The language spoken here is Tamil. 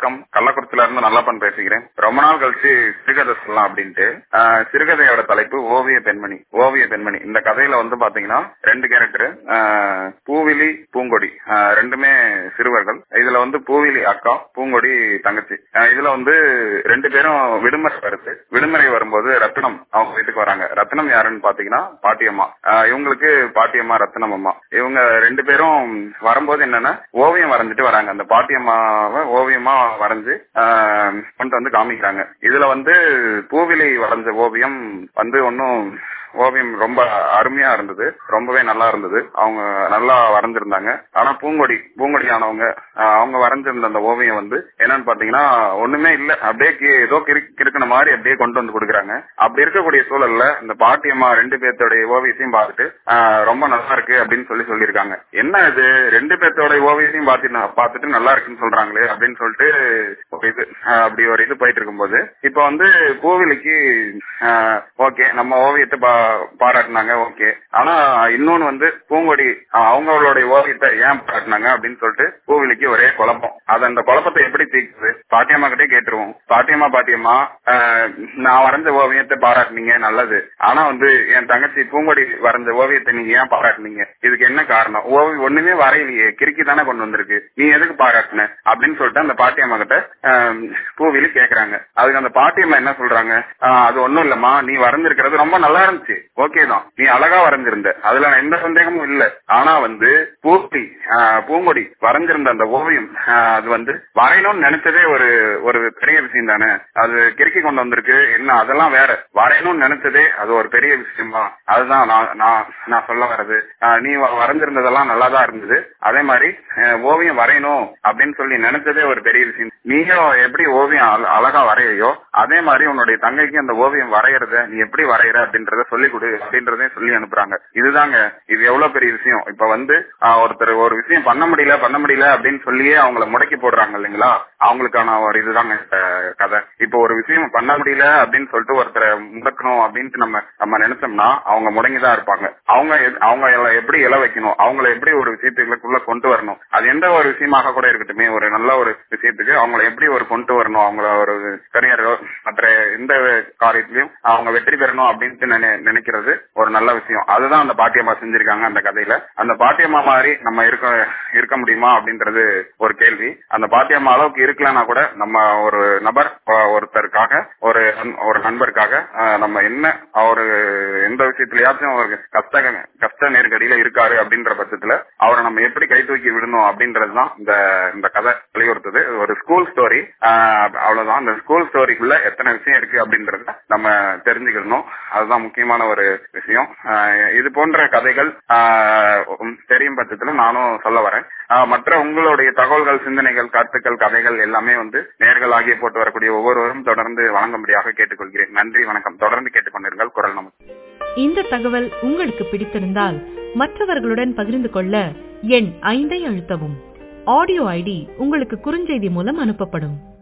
வணக்கம் கள்ளக்குறிச்சியில இருந்து நல்லப்பன் பேசுகிறேன் ரொம்ப நாள் கழிச்சு சிறுகதை சொல்லலாம் அப்படின்ட்டு ஆஹ் சிறுகதையோட தலைப்பு ஓவிய பெண்மணி ஓவிய பெண்மணி இந்த கதையில வந்து பாத்தீங்கன்னா ரெண்டு கேரக்டர் பூவிலி பூங்கொடி ஆஹ் ரெண்டுமே சிறுவர்கள் இதுல வந்து பூவிலி அக்கா பூங்கொடி தங்கச்சி ஆஹ் இதுல வந்து ரெண்டு பேரும் விடுமுறை வருது விடுமுறை வரும்போது ரத்னம் அவங்க வீட்டுக்கு வராங்க ரத்னம் யாருன்னு பாத்தீங்கன்னா பாட்டியம்மா ஆஹ் இவங்களுக்கு பாட்டியம்மா ரத்னம் அம்மா இவங்க ரெண்டு பேரும் வரும்போது என்னன்னா ஓவியம் வரைஞ்சிட்டு வராங்க அந்த பாட்டியம்மாவை ஓவியமா வரைஞ்சு ஆஹ் கொண்டு வந்து காமிக்கிறாங்க இதுல வந்து பூவிலி வரைஞ்ச ஓவியம் வந்து ஒன்னும் ஓவியம் ரொம்ப அருமையா இருந்தது ரொம்பவே நல்லா இருந்தது அவங்க நல்லா வரைஞ்சிருந்தாங்க ஆனா பூங்கொடி பூங்கொடி ஆனவங்க ஆஹ் அவங்க வரைஞ்சிருந்த அந்த ஓவியம் வந்து என்னன்னு பாத்தீங்கன்னா ஒண்ணுமே இல்ல அப்படியே கி- ஏதோ கிறுக்கு- கிறுக்குன மாதிரி அப்படியே கொண்டு வந்து கொடுக்குறாங்க அப்படி இருக்கக்கூடிய சூழல்ல இந்த பாட்டியம்மா ரெண்டு பேர்த்தோட ஓவியத்தையும் பார்த்துட்டு ஆஹ் ரொம்ப நல்லா இருக்கு அப்படின்னு சொல்லி சொல்லியிருக்காங்க என்ன இது ரெண்டு பேர்த்தோட ஓவியத்தையும் பார்த்துட்டு பார்த்துட்டு நல்லா இருக்குன்னு சொல்றாங்களே அப்படின்னு சொல்லிட்டு ஒரு இது ஆஹ் அப்படி ஒரு இது போயிட்டு இருக்கும்போது இப்ப வந்து பூவிலிக்கு ஓகே நம்ம ஓவியத்தை பா- பாராட்டுனாங்க ஓகே ஆனா இன்னொன்னு வந்து பூங்கொடி ஆஹ் அவங்களுடைய ஓவியத்தை ஏன் பாராட்டினாங்க அப்படின்னு சொல்லிட்டு பூவிலிக்கு ஒரே குழப்பம் அது அந்த குழப்பத்தை எப்படி தீர்க்குது பாட்டியம்மா கிட்டே கேட்டுருவோம் பாட்டியம்மா பாட்டியம்மா ஆஹ் நான் வரைஞ்ச ஓவியத்தை பாராட்டுனீங்க நல்லது ஆனா வந்து என் தங்கச்சி பூங்கொடி வரைஞ்ச ஓவியத்தை நீங்க ஏன் பாராட்டுனீங்க இதுக்கு என்ன காரணம் ஓவியம் ஒண்ணுமே வரையிலையே கிறுக்கி தானே கொண்டு வந்திருக்கு நீ எதுக்கு பாராட்டுன அப்படின்னு சொல்லிட்டு அந்த பாட்டியம்மா கிட்ட ஆஹ் பூவிலி கேக்குறாங்க அதுக்கு அந்த பாட்டியம்மா என்ன சொல்றாங்க ஆஹ் அது ஒண்ணும் இல்லம்மா நீ வரைஞ்சிருக்கிறது ரொம்ப நல்லா இருந்துச்சு ஓகே தான் நீ அழகா வரைஞ்சிருந்த அதுல நான் எந்த சந்தேகமும் இல்ல ஆனா வந்து பூட்டி ஆஹ் பூங்கொடி வரைஞ்சிருந்த அந்த ஓவியம் ஆஹ் அது வந்து வரையணும்னு நினைச்சதே ஒரு ஒரு பெரிய விஷயம் தானே அது கிறுக்கி கொண்டு வந்திருக்கு என்ன அதெல்லாம் வேற வரையணும்னு நினைச்சதே அது ஒரு பெரிய விஷயமா அதுதான் நான் நான் நான் சொல்ல வர்றது ஆஹ் நீ வ- வரைஞ்சிருந்ததெல்லாம் நல்லா தான் இருந்தது அதே மாதிரி ஆஹ் ஓவியம் வரையணும் அப்படின்னு சொல்லி நினைச்சதே ஒரு பெரிய விஷயம் நீயும் எப்படி ஓவியம் அழ- அழகா வரையறியோ அதே மாதிரி உன்னுடைய தங்கைக்கு அந்த ஓவியம் வரையறத நீ எப்படி வரையற அப்படின்றத சொல்லி கொடு அப்படின்றதையும் சொல்லி அனுப்புறாங்க இதுதாங்க இது எவ்வளவு பெரிய விஷயம் இப்ப வந்து ஆஹ், ஒருத்தர் ஒரு விஷயம் பண்ண முடியல பண்ண முடியல அப்படின்னு சொல்லியே அவங்கள முடக்கி போடுறாங்க இல்லைங்களா அவங்களுக்கான ஒரு இதுதாங்க இந்த கதை இப்ப ஒரு விஷயம் பண்ண முடியல அப்படின்னு சொல்லிட்டு ஒருத்தரை முடக்கணும் அப்படின்ட்டு நம்ம நம்ம நினைச்சோம்னா அவங்க முடங்கிதான் இருப்பாங்க அவங்க எது- அவங்க எல்லாம் எப்படி இல வைக்கணும் அவங்கள எப்படி ஒரு விஷயத்துக்குள்ள கொண்டு வரணும் அது எந்த ஒரு விஷயமாக கூட இருக்கட்டுமே ஒரு நல்ல ஒரு விஷயத்துக்கு அவங்கள எப்படி ஒரு கொண்டு வரணும் அவங்கள ஒரு கரியரோ மற்ற எந்த காரியத்திலயும் அவங்க வெற்றி பெறணும் அப்படின்ட்டு நினை- நினைக்கிறது ஒரு நல்ல விஷயம் அதுதான் அந்த பாட்டியம்மா செஞ்சிருக்காங்க அந்த கதையில அந்த பாட்டியம்மா மாதிரி நம்ம இருக்க இருக்க முடியுமா அப்படின்றது ஒரு கேள்வி அந்த பாட்டியம்மா அளவுக்கு இருக்கலன்னா கூட நம்ம ஒரு நபர் அஹ், ஒருத்தருக்காக ஒரு நண்- ஒரு நண்பருக்காக அஹ், நம்ம என்ன அவரு எந்த விஷயத்திலயாச்சும் ஒரு கஷ்ட கஷ்ட நெருக்கடியில இருக்காரு அப்படின்ற பட்சத்துல அவரை நம்ம எப்படி கை தூக்கி விடணும் அப்படின்றதுதான் இந்த இந்த கதை வலியுறுத்துது இது ஒரு ஸ்கூல் ஸ்டோரி அவ்வளவுதான் அந்த ஸ்கூல் ஸ்டோரிக்குள்ள எத்தனை விஷயம் இருக்கு அப்படின்றத நம்ம தெரிஞ்சுக்கணும் அதுதான் முக்கியமான ஒரு விஷயம் ஆஹ் இது போன்ற கதைகள் ஆஹ் உம் தெரியும் பட்சத்துல நானும் சொல்ல வரேன் ஆஹ் மற்ற உங்களுடைய தகவல்கள் சிந்தனைகள் கருத்துக்கள் கதைகள் எல்லாமே வந்து நேர்கள் ஆகிய போட்டு வரக்கூடிய ஒவ்வொருவரும் தொடர்ந்து வழங்கும்படியாக கேட்டுக்கொள்கிறேன் நன்றி வணக்கம் தொடர்ந்து கேட்டுக்கொண்டிருங்கள் குரல் நமக்கு இந்த தகவல் உங்களுக்கு பிடித்திருந்தால் மற்றவர்களுடன் பகிர்ந்து கொள்ள எண் ஐந்தை அழுத்தவும் ஆடியோ ஐடி உங்களுக்கு குறுஞ்செய்தி மூலம் அனுப்பப்படும்